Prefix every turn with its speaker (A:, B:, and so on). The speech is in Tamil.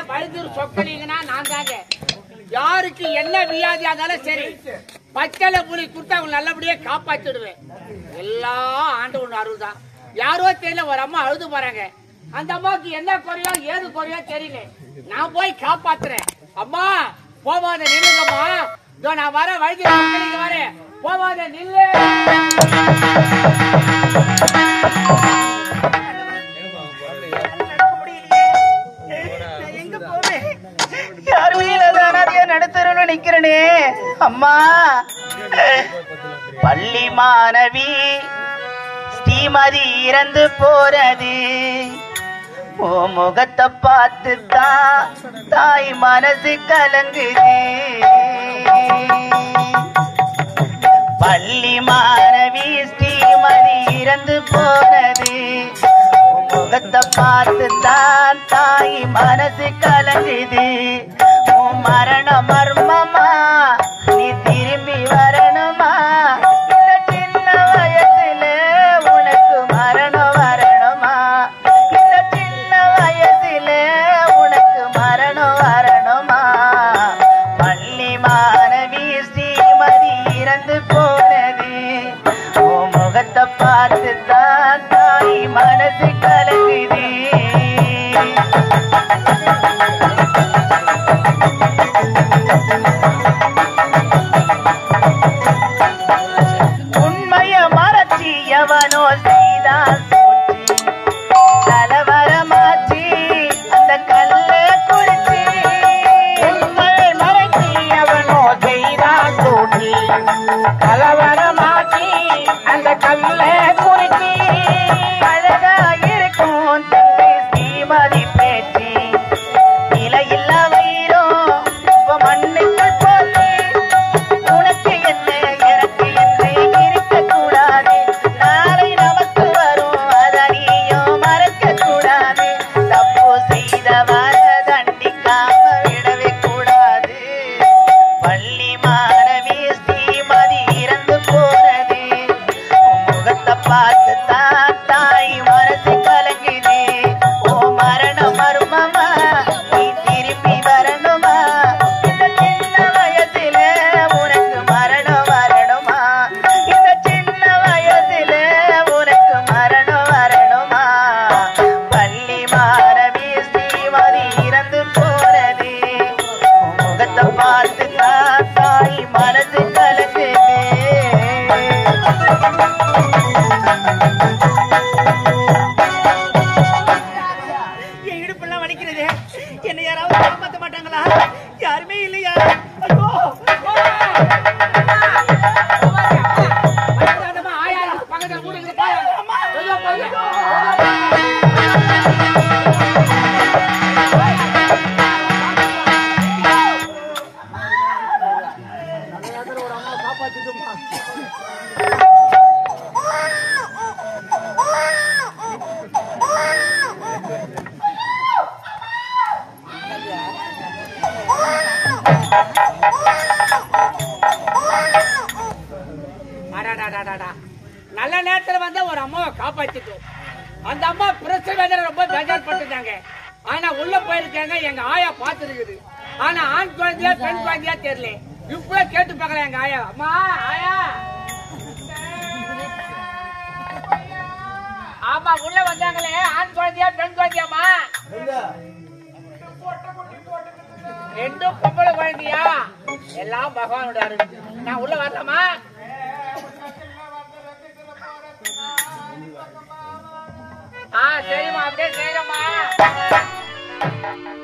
A: வயது சொக்கலிங்கன்னா நான் தாங்க யாருக்கு என்ன வியாதியா இருந்தாலும் சரி பச்சளை புலி கொடுத்து அவங்க நல்லபடியா காப்பாத்திடுவேன் எல்லாம் ஆண்டவன் அருள் தான் யாரோ தெரியல ஒரு அம்மா அழுது போறாங்க அந்த அம்மாவுக்கு என்ன குறையோ ஏது குறையோ தெரியல நான் போய் காப்பாத்துறேன் அம்மா போவாத நில்லுங்கம்மா இதோ நான் வர வயது சொக்கலிங்க வரேன் போவாத நில்லு
B: நான் எங்க போவேன் யாருமே இல்லாத அனாதையா நடுத்தருன்னு நிக்கிறனே அம்மா பள்ளி மாணவி ஸ்ரீமதி இறந்து போறது ஓ முகத்தை பார்த்து தான் தாய் மனசு கலங்குது பள்ளி மாணவி ஸ்ரீமதி இறந்து போனது உன் முகத்தை பார்த்து தான் தாய் மனசு கலங்குது உன் மரண மர்மமா நீ திரும்பி வரணுமா இந்த சின்ன வயசுல உனக்கு மரணம் வரணுமா இந்த சின்ன வயசுல உனக்கு மரணம் வரணுமா பள்ளி மாணவி ஸ்ரீமதி இறந்து போனது உன் முகத்தை பார்த்து தான் தாய் மனசு கலங்குது உண்மைய மறைச்சி எவனோ செய்தான் சூழ்ச்சி கலவரமாச்சி அந்த கல்ல குடிச்சி உண்மையை மறைச்சி எவனோ செய்தான் சூழ்ச்சி கலவரமாச்சி அந்த கல்ல குடிச்சி அழகா இருக்கும் தங்கை ஸ்ரீமதி பேச்சு நிலையில்லா வைரம் இப்ப மண்ணுக்குள் போச்சு உனக்கு என்ன எனக்கு என்ன இருக்க கூடாது நாளை நமக்கு வரும் அத நீயும் மறக்க கூடாது தப்பு செய்தவர தண்டிக்காம விடவே கூடாது பள்ளி மாணவி ஸ்ரீமதி இறந்து போறது உன் முகத்தை பார்த்து தான் தாய் மனசு கலங்குது ஓ மரண மர்மமா நீ திரும்பி வரணுமா இந்த சின்ன வயசுல உனக்கு மரணம் வரணுமா இந்த சின்ன வயசுல உனக்கு மரணம் வரணுமா பள்ளி மாணவி ஸ்ரீமதி இறந்து போறது உன் முகத்தை பார்த்து தான் தாய் மனசு கலங்குது என் இடுப்பெல்லாம் வலிக்கிறது என்னை யாராவது காப்பாத்த மாட்டாங்களா யாருமே இல்லையா ஐயோ
A: பயப்படாதம்மா, ஆயா, பக்கத்துல வீடு இருக்கு, போயா. ஐயோ, போயா. அடாடாடாடாடா. நல்ல நேரத்துல வந்து ஒரு அம்மாவை காப்பாத்திட்டோம் அந்த அம்மா பிரசவ வேதனை ரொம்ப பேஜார் பட்டுட்டாங்க ஆனா உள்ள போயிருக்காங்க எங்க ஆயா பாத்துருக்குது ஆனா ஆண் குழந்தையா பெண் குழந்தையா தெரியல இப்ப கேட்டு பார்க்கல எங்க ஆயா அம்மா ஆயா ஆமா உள்ள வந்தாங்களே ஆண் குழந்தையா பெண் குழந்தையாமா ரெண்டும் பொம்பளை குழந்தையா எல்லாம் பகவானோட அருள் நான் உள்ள வரலாமா ஆ சரிம்மா அப்படியே செய்யறோம்மா